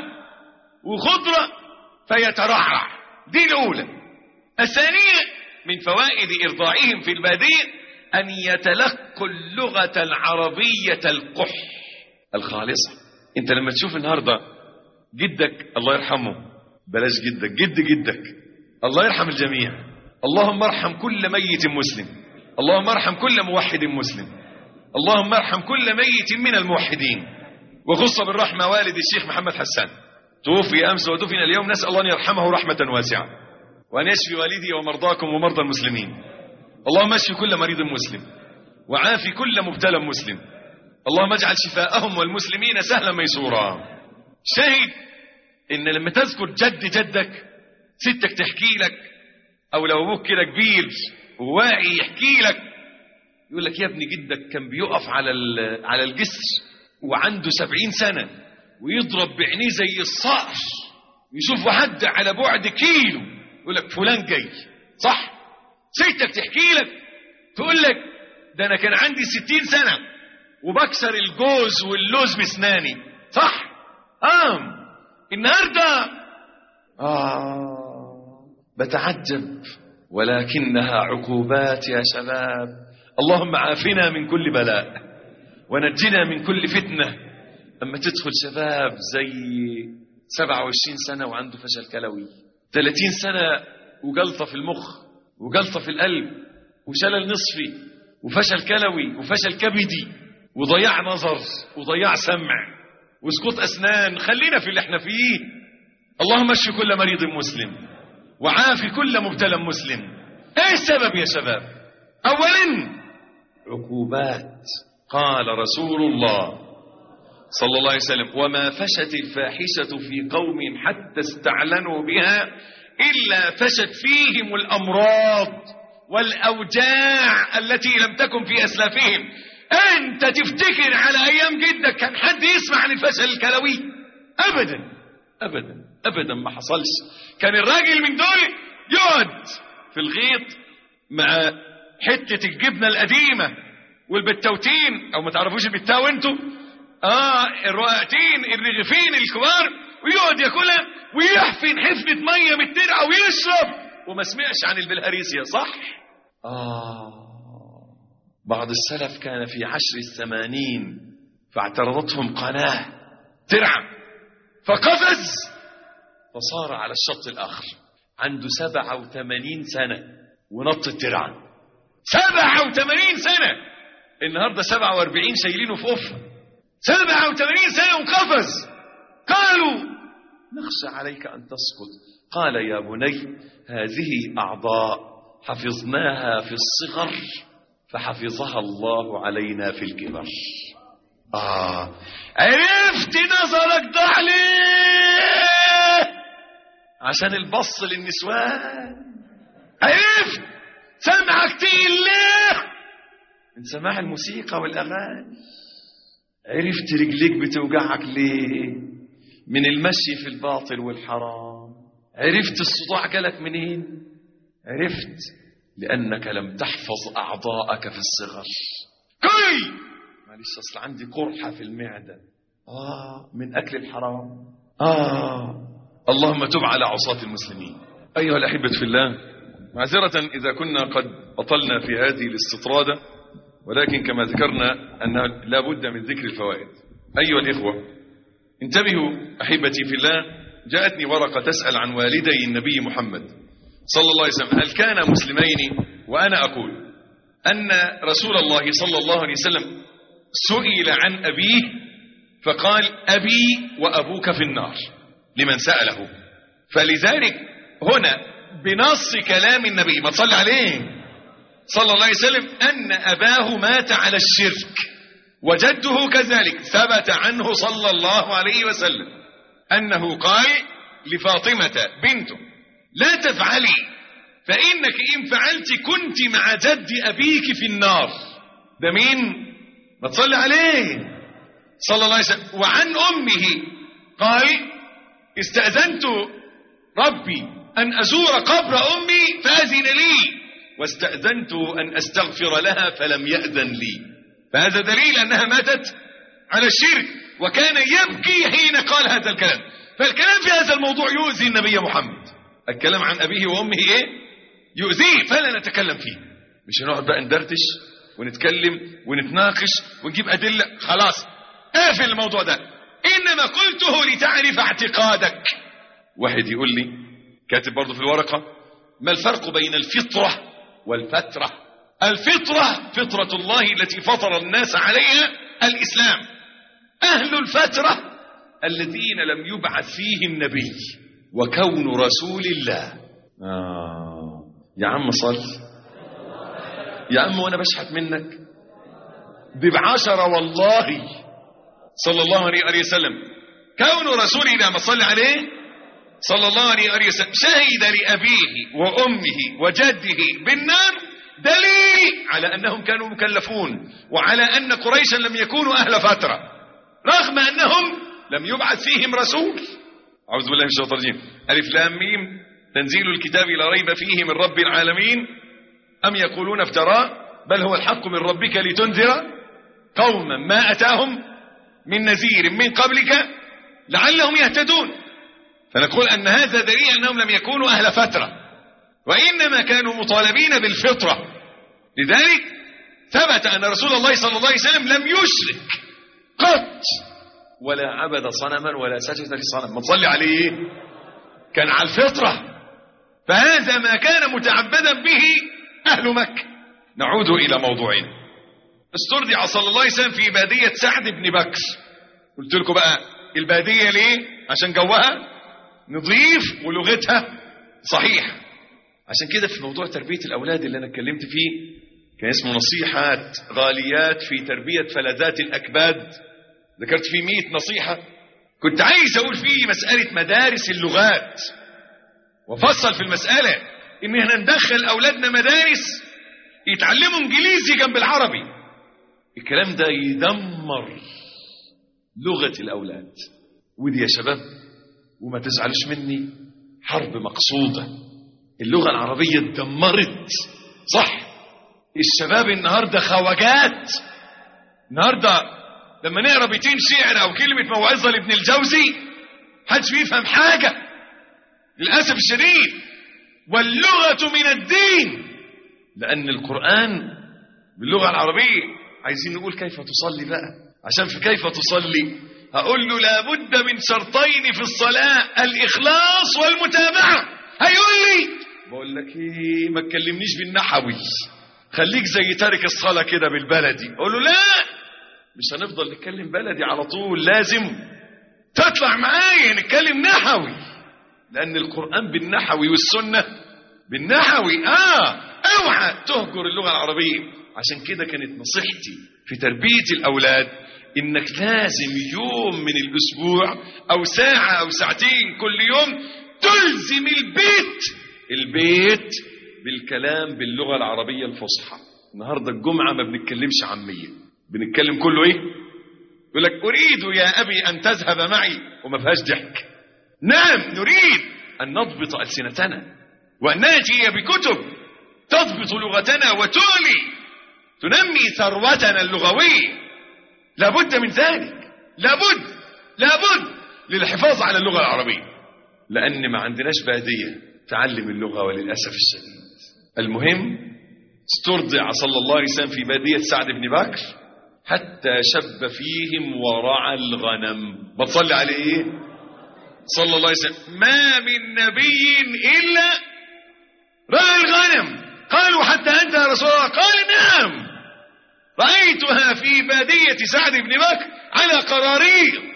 وخضرة فيترعرع دي الأولى الثانية من فوائد إرضاعهم في البادية أن يتلقوا اللغة العربية القح الخالصة أنت لما تشوف النهاردة جدك الله يرحمه بلاش جدك جد جدك الله يرحم الجميع اللهم ارحم كل ميت مسلم اللهم ارحم كل موحد مسلم اللهم ارحم كل ميت من الموحدين وخص بالرحمة والد الشيخ محمد حسان توفي أمس ودفن اليوم نسأل الله أن يرحمه رحمة واسعة وأن يشفي والدي ومرضاكم ومرضى المسلمين اللهم اشف كل مريض مسلم وعافي كل مبتلى مسلم اللهم اجعل شفاءهم والمسلمين سهلا ميسورا شاهد ان لما تذكر جد جدك ستك تحكي لك او لو ابوك كده كبير وواعي يحكي لك يقول لك يا ابني جدك كان بيقف على على الجسر وعنده سبعين سنة ويضرب بعينيه زي الصقر يشوف حد على بعد كيلو يقول لك فلان جاي صح ستك تحكي لك تقول لك ده انا كان عندي ستين سنة وبكسر الجوز واللوز بسناني صح اه النهاردة آه بتعجب ولكنها عقوبات يا شباب اللهم عافنا من كل بلاء ونجنا من كل فتنة أما تدخل شباب زي 27 سنة وعنده فشل كلوي 30 سنة وجلطة في المخ وجلطة في القلب وشلل نصفي وفشل كلوي وفشل كبدي وضياع نظر وضياع سمع وسقوط أسنان خلينا في اللي احنا فيه اللهم اشف كل مريض مسلم وعافي كل مبتلى مسلم ايه السبب يا شباب اولا عقوبات قال رسول الله صلى الله عليه وسلم وما فشت الفاحشة في قوم حتى استعلنوا بها إلا فشت فيهم الأمراض والأوجاع التي لم تكن في أسلافهم أنت تفتكر على أيام جدك كان حد يسمع عن الفشل الكلوي أبدا أبدا أبدا ما حصلش كان الراجل من دول يقعد في الغيط مع حتة الجبنة القديمة والبتوتين أو ما تعرفوش البتاو انتوا اه الرقاقتين الرغيفين الكبار ويقعد ياكلها ويحفن حفنة مية من الترعة ويشرب وما سمعش عن البلهارسيا صح؟ آه بعض السلف كان في عشر الثمانين فاعترضتهم قناة ترعة فقفز فصار على الشط الآخر عنده سبعة وثمانين سنة ونط الترعة سبعة وثمانين سنة النهاردة سبعة واربعين شايلينه في أفة سبعة وثمانين سنة وقفز قالوا نخشى عليك أن تسقط قال يا بني هذه أعضاء حفظناها في الصغر فحفظها الله علينا في الكبر آه عرفت نظرك ضاع ليه عشان البص للنسوان عرفت سمعك تقيل ليه من سماع الموسيقى والأغاني عرفت رجليك بتوجعك ليه من المشي في الباطل والحرام عرفت الصداع جالك منين عرفت لأنك لم تحفظ أعضاءك في الصغر كل معلش أصل عندي قرحة في المعدة آه من أكل الحرام آه اللهم تب على عصاة المسلمين أيها الأحبة في الله معذرة إذا كنا قد أطلنا في هذه الاستطرادة ولكن كما ذكرنا أن لا بد من ذكر الفوائد أيها الإخوة انتبهوا أحبتي في الله جاءتني ورقة تسأل عن والدي النبي محمد صلى الله عليه وسلم هل كان مسلمين وأنا أقول أن رسول الله صلى الله عليه وسلم سئل عن أبيه فقال أبي وأبوك في النار لمن سأله فلذلك هنا بنص كلام النبي ما تصلي عليه صلى الله عليه وسلم أن أباه مات على الشرك وجده كذلك ثبت عنه صلى الله عليه وسلم أنه قال لفاطمة بنته لا تفعلي فإنك إن فعلت كنت مع جد أبيك في النار ده مين ما تصلي عليه صلى الله عليه وسلم وعن أمه قال استأذنت ربي أن أزور قبر أمي فأذن لي واستأذنت أن أستغفر لها فلم يأذن لي فهذا دليل أنها ماتت على الشرك وكان يبكي حين قال هذا الكلام فالكلام في هذا الموضوع يؤذي النبي محمد الكلام عن أبيه وأمه إيه يؤذيه فلا نتكلم فيه مش هنقعد بقى ندردش ونتكلم ونتناقش ونجيب أدلة خلاص قافل الموضوع ده إنما قلته لتعرف اعتقادك واحد يقول لي كاتب برضه في الورقة ما الفرق بين الفطرة والفترة الفطرة فطرة الله التي فطر الناس عليها الإسلام أهل الفترة الذين لم يبعث فيهم نبي وكون رسول الله آه. يا عم صل يا عم وانا بشحت منك دي بعشرة والله صلى الله عليه وسلم كون رسول الله ما صلى عليه صلى الله عليه وسلم شهد لأبيه وأمه وجده بالنار دليل على أنهم كانوا مكلفون وعلى أن قريشا لم يكونوا أهل فترة رغم أنهم لم يبعث فيهم رسول أعوذ بالله من الشيطان الرجيم ألف لام ميم تنزيل الكتاب لا ريب فيه من رب العالمين أم يقولون افتراه بل هو الحق من ربك لتنذر قوما ما أتاهم من نذير من قبلك لعلهم يهتدون فنقول أن هذا دليل أنهم لم يكونوا أهل فترة وإنما كانوا مطالبين بالفطرة لذلك ثبت أن رسول الله صلى الله عليه وسلم لم يشرك قط ولا عبد صنما ولا سجد لصنم ما تصلي عليه كان على الفطرة فهذا ما كان متعبدا به أهل مكة نعود إلى موضوعنا استرضع صلى الله عليه وسلم في بادية سعد بن بكر قلت لكم بقى البادية ليه عشان جوها نظيف ولغتها صحيح عشان كده في موضوع تربية الأولاد اللي أنا اتكلمت فيه كان اسمه نصيحات غاليات في تربية فلذات الأكباد ذكرت فيه 100 نصيحة كنت عايز أقول فيه مسألة مدارس اللغات وفصل في المسألة إن احنا ندخل أولادنا مدارس يتعلموا إنجليزي جنب العربي الكلام ده يدمر لغة الأولاد ودي يا شباب وما تزعلش مني حرب مقصودة اللغة العربية اتدمرت صح الشباب النهاردة خواجات النهاردة لما نقرا بيتين شعر او كلمة موعظة لابن الجوزي محدش بيفهم حاجة للأسف الشديد واللغة من الدين لأن القرآن باللغة العربية عايزين نقول كيف تصلي بقى عشان في كيف تصلي هقول له لابد من شرطين في الصلاة الإخلاص والمتابعة هيقول لي بقول لك ايه ما تكلمنيش بالنحوي خليك زي تارك الصلاة كده بالبلدي اقول له لا مش هنفضل نتكلم بلدي على طول لازم تطلع معايا نتكلم نحوي لأن القرآن بالنحوي والسنة بالنحوي آه اوعى تهجر اللغة العربية عشان كده كانت نصيحتي في تربية الأولاد إنك لازم يوم من الأسبوع أو ساعة أو ساعتين كل يوم تلزم البيت البيت بالكلام باللغة العربية الفصحى النهاردة الجمعة ما بنتكلمش عامية بنتكلم كله ايه يقول لك اريد يا ابي ان تذهب معي وما فيهاش ضحك نعم نريد ان نضبط السنتنا وان ناتي بكتب تضبط لغتنا وتولي تنمي ثروتنا اللغويه لابد من ذلك لابد لابد للحفاظ على اللغه العربيه لان ما عندناش باديه تعلم اللغه وللاسف الشديد المهم استرضع صلى الله عليه وسلم في باديه سعد بن بكر حتى شب فيهم ورعى الغنم بتصلي عليه ايه صلى الله عليه وسلم ما من نبي الا رعى الغنم قالوا حتى انت يا رسول الله قال نعم رايتها في باديه سعد بن بكر على قراريط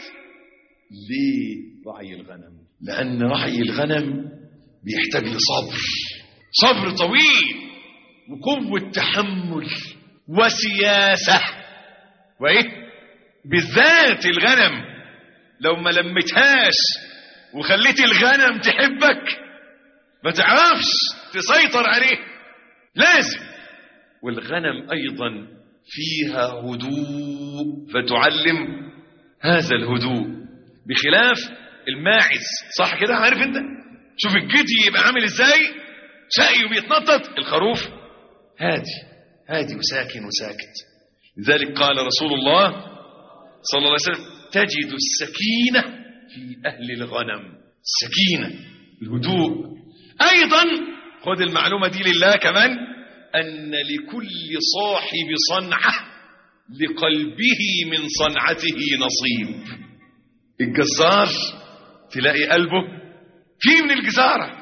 ليه رعي الغنم لان رعي الغنم بيحتاج لصبر صبر طويل وقوه تحمل وسياسه وايه بالذات الغنم لو ما لمتهاش وخليت الغنم تحبك ما تعرفش تسيطر عليه لازم والغنم ايضا فيها هدوء فتعلم هذا الهدوء بخلاف الماعز صح كده عارف انت شوف الجدي يبقى عامل ازاي شقي وبيتنطط الخروف هادي هادي وساكن وساكت لذلك قال رسول الله صلى الله عليه وسلم تجد السكينة في أهل الغنم السكينة الهدوء أيضا خذ المعلومة دي لله كمان أن لكل صاحب صنعة لقلبه من صنعته نصيب الجزار تلاقي قلبه فيه من الجزارة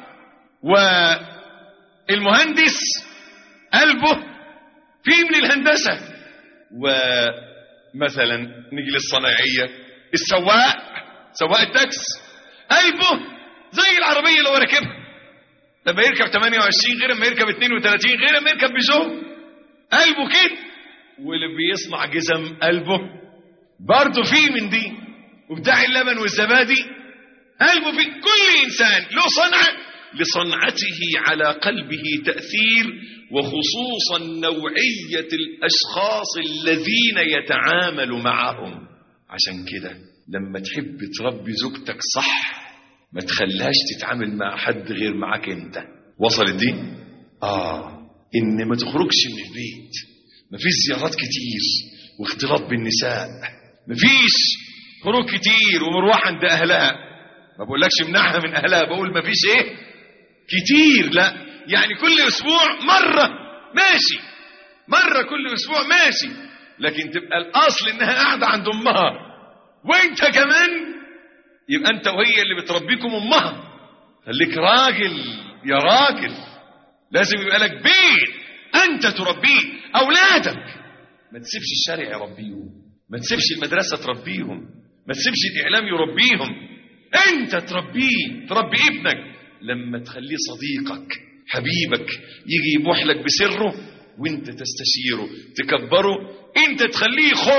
والمهندس قلبه فيه من الهندسة ومثلا نيجي للصناعية السواق سواق التاكس قلبه زي العربية اللي هو راكبها لما يركب 28 غير لما يركب 32 غير لما يركب بيجو قلبه كده واللي بيصنع جزم قلبه برضه فيه من دي وبتاع اللبن والزبادي قلبه فيه كل انسان له صنعه لصنعته على قلبه تأثير وخصوصا نوعية الأشخاص الذين يتعامل معهم عشان كده لما تحب تربي زوجتك صح ما تخليهاش تتعامل مع حد غير معاك انت وصلت دي اه ان ما تخرجش من البيت مفيش زيارات كتير واختلاط بالنساء مفيش خروج كتير ومروح عند اهلها ما بقولكش منعها من اهلها بقول مفيش ايه كتير لا يعني كل اسبوع مرة ماشي مرة كل اسبوع ماشي لكن تبقى الاصل انها قاعدة عند امها وانت كمان يبقى انت وهي اللي بتربيكم امها خليك راجل يا راجل لازم يبقى لك بيت انت تربيه اولادك ما تسيبش الشارع يربيهم ما تسيبش المدرسة تربيهم ما تسيبش الاعلام يربيهم انت تربيه تربي ابنك لما تخليه صديقك حبيبك يجي يبوح لك بسره وانت تستشيره تكبره انت تخليه خر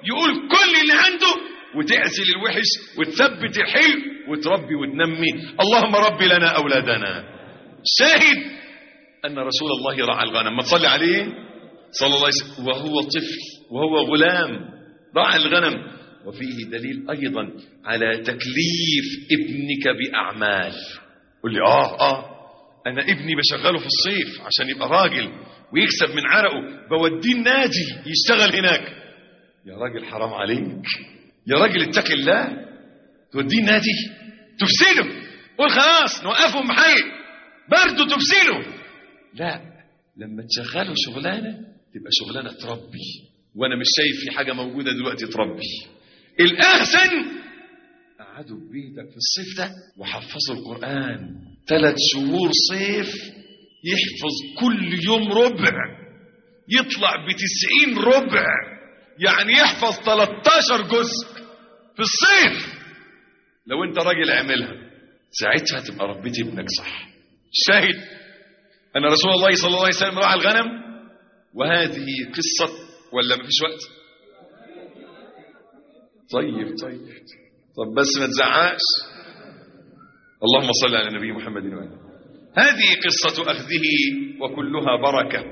يقول كل اللي عنده وتعزل الوحش وتثبت الحلو وتربي وتنمي اللهم ربي لنا أولادنا شاهد أن رسول الله رعى الغنم ما تصلي عليه صلى الله عليه وسلم وهو طفل وهو غلام رعى الغنم وفيه دليل أيضا على تكليف ابنك بأعمال قل لي آه آه أنا ابني بشغله في الصيف عشان يبقى راجل ويكسب من عرقه بوديه النادي يشتغل هناك يا راجل حرام عليك يا راجل اتق الله توديه النادي تفسده قول خلاص نوقفهم محي برضه تفسده لا لما تشغله شغلانه تبقى شغلانه تربي وانا مش شايف في حاجه موجوده دلوقتي تربي الاحسن قعدوا في بيتك في الصيف ده وحفظوا القران ثلاث شهور صيف يحفظ كل يوم ربع يطلع بتسعين ربع يعني يحفظ 13 جزء في الصيف لو انت راجل اعملها ساعتها تبقى ربيت ابنك صح الشاهد ان رسول الله صلى الله عليه وسلم رعى الغنم وهذه قصة ولا مفيش وقت طيب طيب طب بس ما تزعقش اللهم صل على النبي محمد وآله هذه قصة أخذه وكلها بركة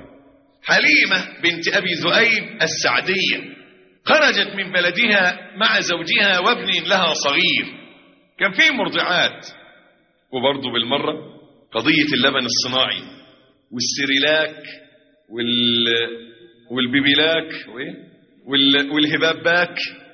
حليمة بنت أبي ذؤيب السعدية خرجت من بلدها مع زوجها وابن لها صغير كان فيه مرضعات وبرضه بالمرة قضية اللبن الصناعي والسريلاك وال والبيبيلاك وإيه؟ وال... والهباباك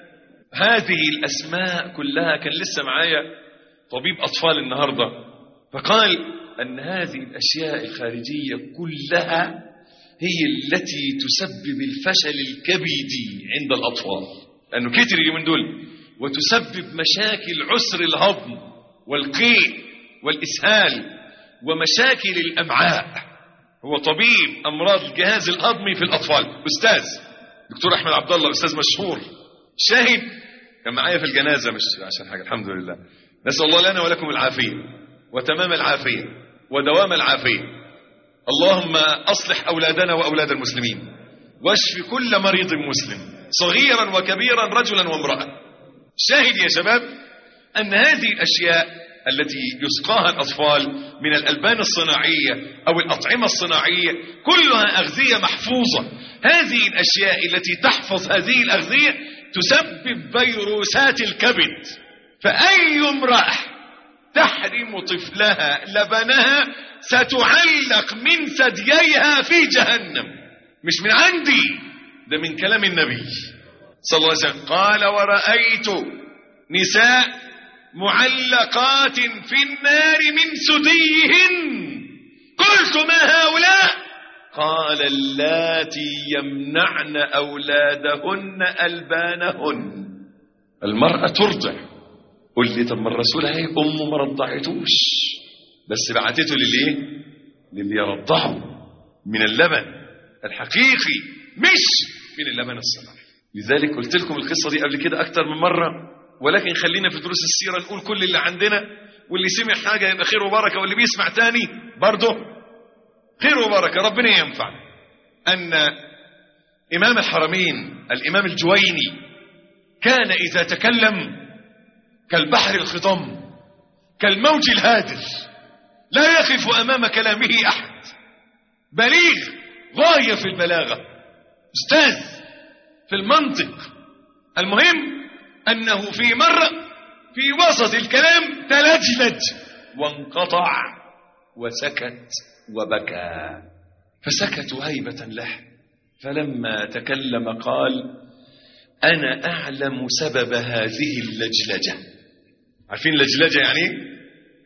هذه الأسماء كلها كان لسه معايا طبيب أطفال النهاردة فقال أن هذه الأشياء الخارجية كلها هي التي تسبب الفشل الكبدي عند الأطفال لأنه كتر من دول وتسبب مشاكل عسر الهضم والقيء والإسهال ومشاكل الأمعاء هو طبيب أمراض الجهاز الهضمي في الأطفال أستاذ دكتور أحمد عبد الله أستاذ مشهور شاهد كان معايا في الجنازة مش عشان حاجة الحمد لله نسأل الله لنا ولكم العافية وتمام العافية ودوام العافية اللهم أصلح أولادنا وأولاد المسلمين واشف كل مريض مسلم صغيرا وكبيرا رجلا وامرأة شاهد يا شباب أن هذه الأشياء التي يسقاها الأطفال من الألبان الصناعية أو الأطعمة الصناعية كلها أغذية محفوظة هذه الأشياء التي تحفظ هذه الأغذية تسبب فيروسات الكبد فأي امرأة تحرم طفلها لبنها ستعلق من ثدييها في جهنم مش من عندي ده من كلام النبي صلى الله عليه وسلم قال ورأيت نساء معلقات في النار من سديهن قلت ما هؤلاء قال اللاتي يمنعن أولادهن ألبانهن المرأة ترضع قل لي طب ما الرسول هي أمه ما رضعتوش بس بعتته للإيه للي يرضعه من اللبن الحقيقي مش من اللبن الصناعي لذلك قلت لكم القصة دي قبل كده أكتر من مرة ولكن خلينا في دروس السيرة نقول كل اللي عندنا واللي سمع حاجة يبقى خير وبركة واللي بيسمع تاني برضه خير وبركة ربنا ينفع أن إمام الحرمين الإمام الجويني كان إذا تكلم كالبحر الخضم كالموج الهادر لا يقف أمام كلامه أحد بليغ غاية في البلاغة أستاذ في المنطق المهم أنه في مرة في وسط الكلام تلجلج وانقطع وسكت وبكى فسكتوا هيبة له فلما تكلم قال أنا أعلم سبب هذه اللجلجة عارفين اللجلجة يعني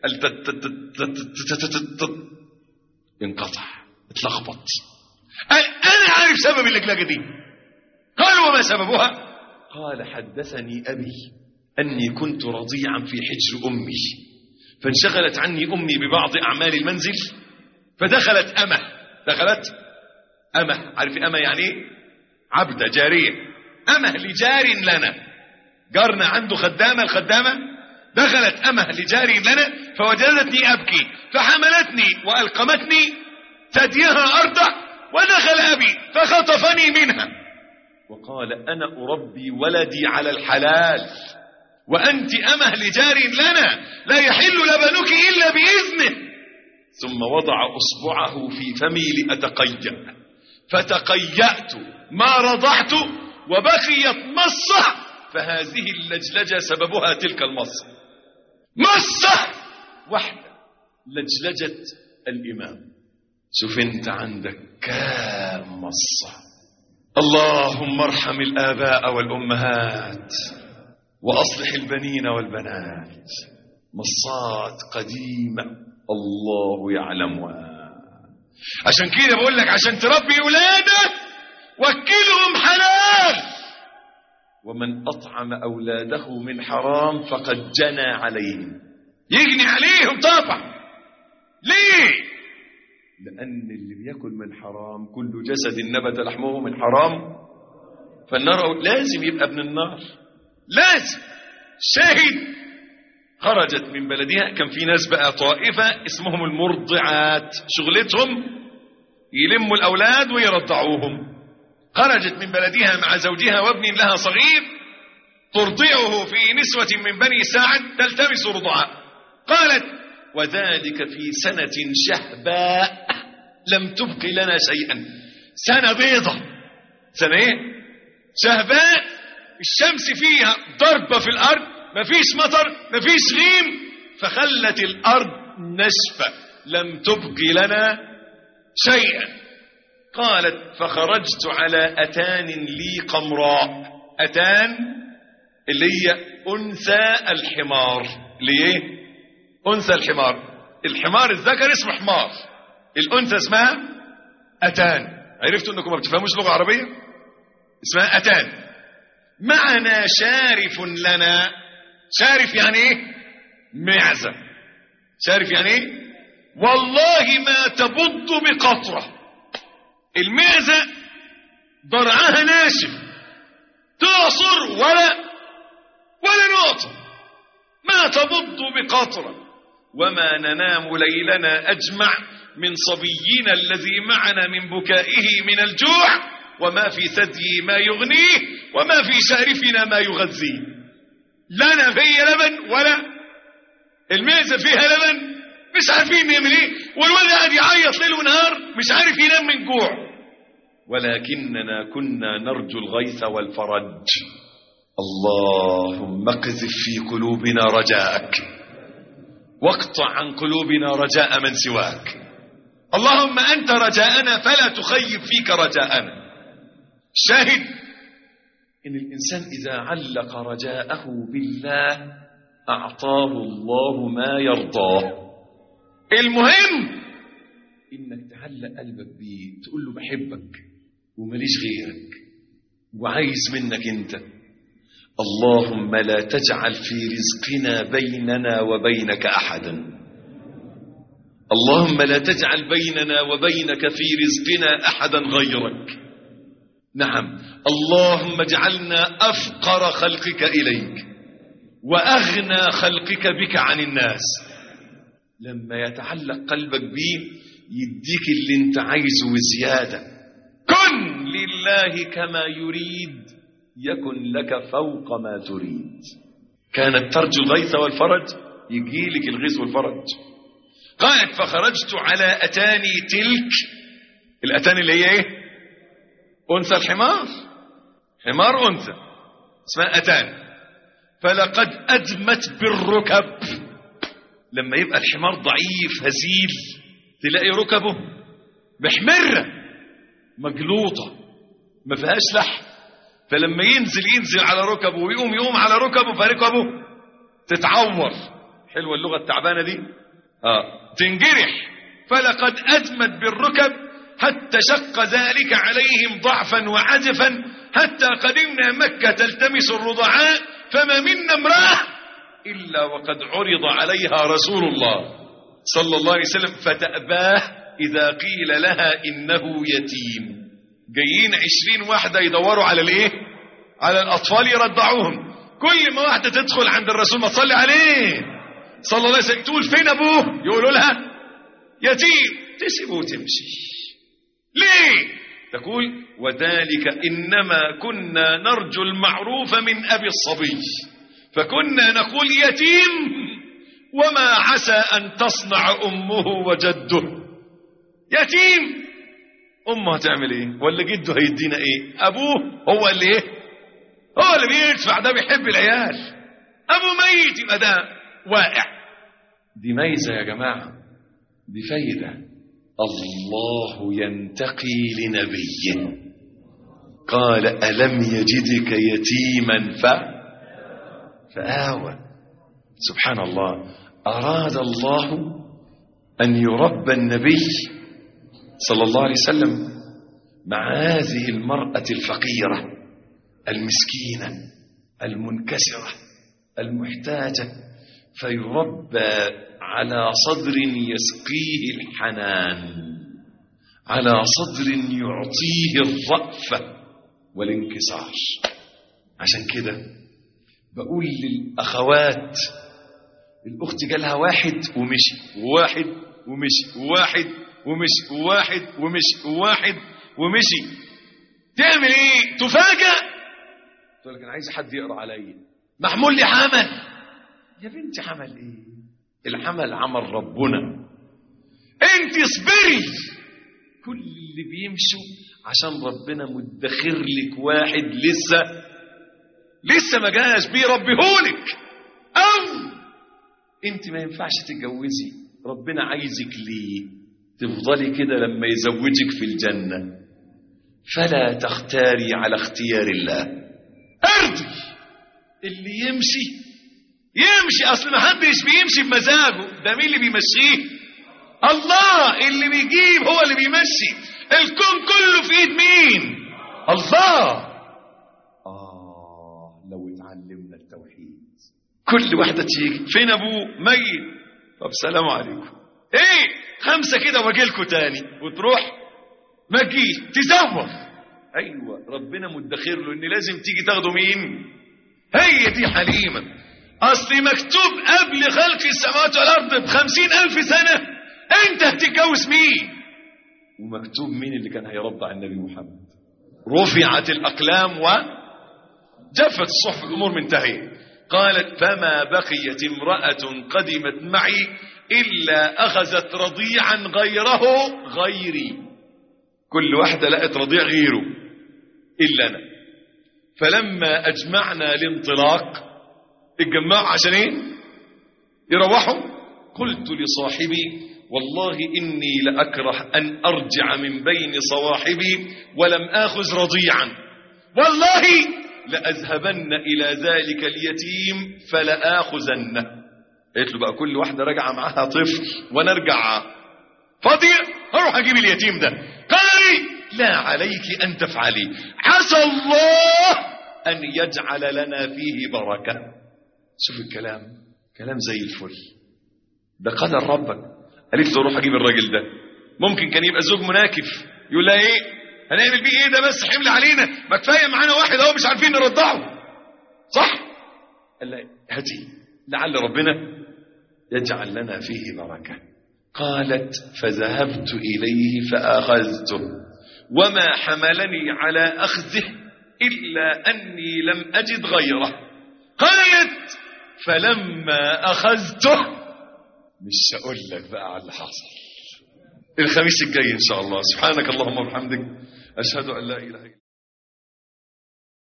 انقطع اتلخبط قال أنا عارف سبب اللجلجة دي قال وما سببها قال حدثني أبي أني كنت رضيعا في حجر أمي فانشغلت عني أمي ببعض أعمال المنزل فدخلت أمة دخلت أمة عارف أمة يعني ايه عبدة جارية أمة لجار لنا جارنا عنده خدامة الخدامة دخلت أمة لجار لنا فوجدتني أبكي فحملتني وألقمتني ثديها أرضع ودخل أبي فخطفني منها وقال أنا أربي ولدي على الحلال وأنت أمه لجار لنا لا يحل لبنك إلا بإذنه ثم وضع أصبعه في فمي لأتقيأ فتقيأت ما رضعت وبقيت مصة فهذه اللجلجة سببها تلك المصة مصة واحدة لجلجة الإمام شوف انت عندك كام مصة اللهم ارحم الآباء والأمهات وأصلح البنين والبنات مصات قديمة الله يعلمها عشان كده بقول لك عشان تربي أولادك وكلهم حلال ومن أطعم أولاده من حرام فقد جنى عليهم يجني عليهم طبعا ليه لأن اللي بياكل من حرام كل جسد نبت لحمه من حرام فالنار لازم يبقى ابن النار لازم شاهد خرجت من بلدها كان في ناس بقى طائفة اسمهم المرضعات شغلتهم يلموا الأولاد ويرضعوهم خرجت من بلدها مع زوجها وابن لها صغير ترضعه في نسوة من بني سعد تلتمس رضعاء قالت وذلك في سنة شهباء لم تبق لنا شيئا سنة بيضة سنة ايه شهباء الشمس فيها ضربة في الأرض مفيش مطر مفيش غيم فخلت الأرض نشفة لم تبق لنا شيئا قالت فخرجت على أتان لي قمراء أتان اللي هي أنثى الحمار ليه أنثى الحمار الحمار الذكر اسمه حمار الأنثى اسمها أتان عرفتوا أنكم ما بتفهموش لغة عربية اسمها أتان معنا شارف لنا شارف يعني ايه معزة شارف يعني ايه والله ما تبض بقطرة المعزة ضرعها ناشف تعصر ولا ولا نقطة ما تبض بقطرة وما ننام ليلنا أجمع من صبينا الذي معنا من بكائه من الجوع وما في ثدي ما يغنيه وما في شارفنا ما يغذيه لنا فيه لبن ولا المعزة فيها لبن مش عارفين نعمل ايه والولد قاعد يعيط ليل ونهار مش عارف ينام من جوع ولكننا كنا نرجو الغيث والفرج اللهم اقذف في قلوبنا رجاءك واقطع عن قلوبنا رجاء من سواك اللهم انت رجاءنا فلا تخيب فيك رجاءنا شاهد ان الانسان اذا علق رجاءه بالله اعطاه الله ما يرضاه المهم انك تعلق قلبك بيه تقول له بحبك ومليش غيرك وعايز منك انت اللهم لا تجعل في رزقنا بيننا وبينك احدا اللهم لا تجعل بيننا وبينك في رزقنا احدا غيرك نعم اللهم اجعلنا افقر خلقك اليك واغنى خلقك بك عن الناس لما يتعلق قلبك بيه يديك اللي انت عايزه وزياده كن لله كما يريد يكن لك فوق ما تريد كانت ترجو الغيث والفرج يجيلك الغيث والفرج قالت فخرجت على أتاني تلك الأتان اللي هي ايه أنثى الحمار حمار أنثى اسمها أتان فلقد أدمت بالركب لما يبقى الحمار ضعيف هزيل تلاقي ركبه محمرة مجلوطة ما فيهاش لحم فلما ينزل ينزل على ركبه ويقوم يقوم على ركبه فركبه تتعور حلوة اللغة التعبانة دي آه. تنجرح فلقد أدمت بالركب حتى شق ذلك عليهم ضعفا وعزفا حتى قدمنا مكة تلتمس الرضعاء فما منا امرأة إلا وقد عرض عليها رسول الله صلى الله عليه وسلم فتأباه إذا قيل لها إنه يتيم جايين عشرين واحدة يدوروا على الايه على الأطفال يرضعوهم كل ما واحدة تدخل عند الرسول ما تصلي عليه صلى الله عليه وسلم تقول فين أبوه يقولوا لها يتيم تسيبه وتمشي ليه تقول وذلك إنما كنا نرجو المعروف من أبي الصبي فكنا نقول يتيم وما عسى أن تصنع أمه وجده يتيم أمه هتعمل إيه ولا جده هيدينا إيه أبوه هو اللي إيه هو اللي بيدفع ده بيحب العيال أبو ميت يبقى ده واقع دي ميزة يا جماعة دي فايدة الله ينتقي لنبيه قال ألم يجدك يتيما ف فآوى سبحان الله أراد الله أن يربى النبي صلى الله عليه وسلم مع هذه المرأة الفقيرة المسكينة المنكسرة المحتاجة فيربى على صدر يسقيه الحنان على صدر يعطيه الرأفة والانكسار عشان كده بقول للأخوات الأخت جالها واحد ومشي وواحد ومشي وواحد ومشي وواحد ومشي وواحد ومشي تعمل ايه تفاجأ تقول لك انا عايز حد يقرا عليا محمول لي حمل يا بنتي حمل ايه الحمل عمل ربنا انت اصبري كل اللي بيمشوا عشان ربنا مدخر لك واحد لسه لسه ما جاش بيربيهولك او انت ما ينفعش تتجوزي ربنا عايزك ليه تفضلي كده لما يزوجك في الجنة فلا تختاري على اختيار الله ارضي اللي يمشي يمشي اصل ما حدش بيمشي بمزاجه ده مين اللي بيمشيه الله اللي بيجيب هو اللي بيمشي الكون كله في ايد مين الله اه لو اتعلمنا التوحيد كل واحدة تيجي فين ابوه ميت طب سلام عليكم ايه خمسة كده واجيلكوا تاني وتروح ما تجيش تزوغ ايوه ربنا مدخر له ان لازم تيجي تاخده مين هي دي حليمة اصل مكتوب قبل خلق السماوات والارض بخمسين الف سنة انت هتتجوز مين ومكتوب مين اللي كان هيرضع النبي محمد رفعت الاقلام وجفت الصحف الامور منتهيه قالت فما بقيت امرأة قدمت معي إلا أخذت رضيعا غيره غيري كل واحدة لقت رضيع غيره إلا أنا فلما أجمعنا الانطلاق اتجمعوا عشان ايه يروحوا قلت لصاحبي والله إني لأكره أن أرجع من بين صواحبي ولم آخذ رضيعا والله لأذهبن إلى ذلك اليتيم فلآخذنه قلت له بقى كل واحدة راجعة معاها طفل وأنا أرجع فاضية أروح أجيب اليتيم ده قال لي لا عليك أن تفعلي عسى الله أن يجعل لنا فيه بركة شوف الكلام كلام زي الفل ده قدر ربك قالت له روح أجيب الراجل ده ممكن كان يبقى زوج مناكف يقول لها إيه هنعمل بيه إيه ده بس حمل علينا ما كفاية معانا واحد أهو مش عارفين نرضعه صح قال لها هاتي لعل ربنا يجعل لنا فيه بركة قالت فذهبت إليه فأخذته وما حملني على أخذه إلا أني لم أجد غيره قالت فلما أخذته مش هقول لك بقى على اللي حصل الخميس الجاي إن شاء الله سبحانك اللهم وبحمدك أشهد أن لا إله إلا